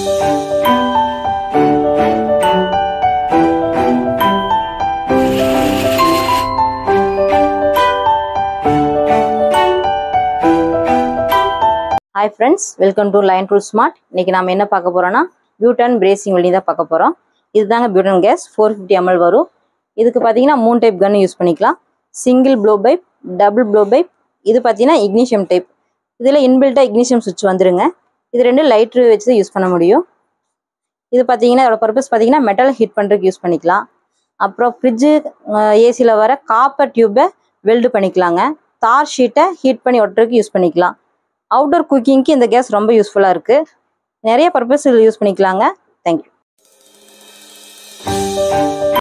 hi friends welcome to line tool smart இன்னைக்கு நாம என்ன பார்க்க போறோம்னா பியூட்டன் பிரேசிங் வெல்டிங் தான் பார்க்க போறோம் இதுதாங்க butane gas four fifty M L வரும் இதுக்கு பார்த்தீங்கன்னா மூணு டைப் கன் யூஸ் பண்ணிக்கலாம் single blow pipe double blow pipe இது பார்த்தீங்கன்னா இக்னிஷியம் டைப் இதில் இன்பில்ட்டாக இக்னிஷியம் சுவிட்ச் வந்துருங்க இது ரெண்டு லைட்ரு வச்சு தான் யூஸ் பண்ண முடியும் இது பார்த்தீங்கன்னா இதோட பர்பஸ் பார்த்தீங்கன்னா மெட்டல் ஹீட் பண்ணுறதுக்கு யூஸ் பண்ணிக்கலாம் அப்புறம் ஃப்ரிட்ஜு ஏசியில் வர காப்பர் டியூப்பை வெல்டு பண்ணிக்கலாங்க தார் ஷீட்டை ஹீட் பண்ணி ஒட்டுறதுக்கு யூஸ் பண்ணிக்கலாம் அவுட்டோர் குக்கிங்க்கு இந்த கேஸ் ரொம்ப யூஸ்ஃபுல்லாக இருக்குது நிறைய பர்பஸ் யூஸ் பண்ணிக்கலாங்க தேங்க்யூ